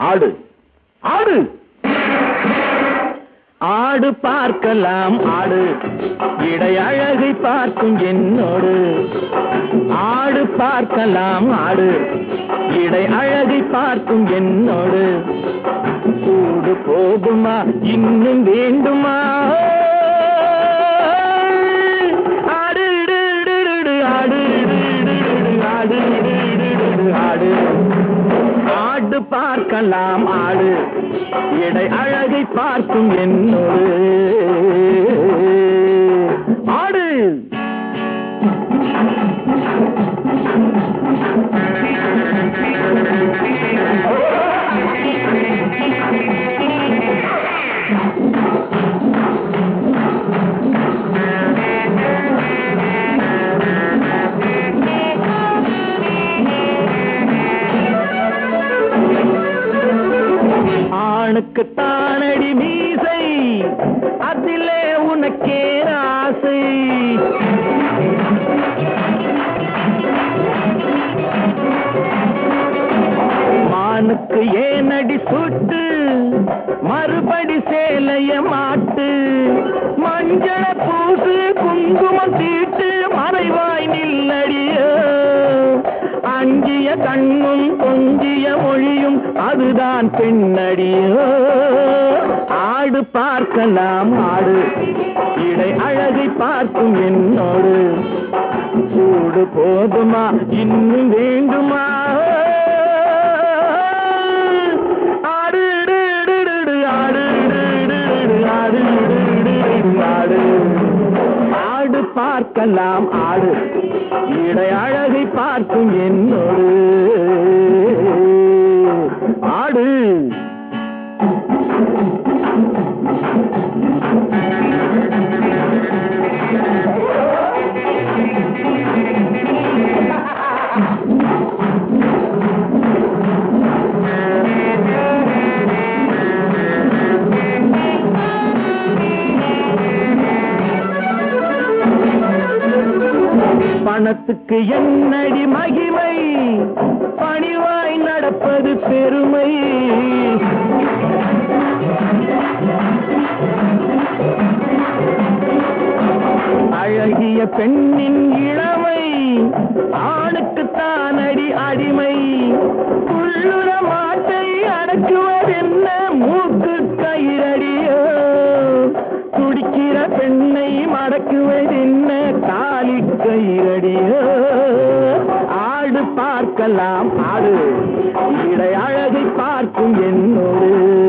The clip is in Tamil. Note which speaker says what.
Speaker 1: ஆடு ஆடு
Speaker 2: ஆடு பார்க்கலாம் ஆடு இடை அழகை பார்க்கும் என்னோடு ஆடு பார்க்கலாம் ஆடு இடை அழகை பார்க்கும் என்னோடு கூடு போதுமா இன்னும் வேண்டுமா ஆடு இடு, இடு, இடு, ஆடு இடு, இடு, இடு, ஆடு இடு, இடு, இடு, ஆடு ஆடு பார்க்கலாம் ஆடு இடை அழகை பார்க்கும் என்னோடு ஆடு ஆணுக்கு தானடி மீசை அதிலே உனக்கே ஆசை மானுக்கு ஏனடி சுட்டு மறுபடி சேலைய மாட்டு மஞ்சள பூசு குங்குமம் தீட்டு மறைவாய் நில்லடியோ அஞ்சிய கண்ணும் கொஞ்சிய மொழியும் அதுதான் பெண்ணடியோ ஆடு பார்க்கலாம் ஆடு இடை அழகை பார்க்கும் என்னோடு சூடு போதுமா இன்னும் வேண்டுமா ஆடு இடு, இடு, இடு, இடு, ஆடு இடு, இடு, இடு, ஆடு இடு, இடு, இடு, ஆடு ஆடு பார்க்கலாம் ஆடு இடை அழகை பார்க்கும் என்னோடு ஆடு பணத்துக்கு என்னடி மகிமை பணிவாய் நடப்பது பெருமை அழகிய பெண்ணின் இளமை ஆணுக்கு தானடி அடிமை உள்ளுர மாட்டை அடக்குவதென்ன மூக்கு கயிறடியோ துடிக்கிற பெண்ணை மடக்குவதென்ன தாலி கயிறடியோ ஆடு பார்க்கலாம் ஆடு இடை அழகை பார்க்கும் என்னோடு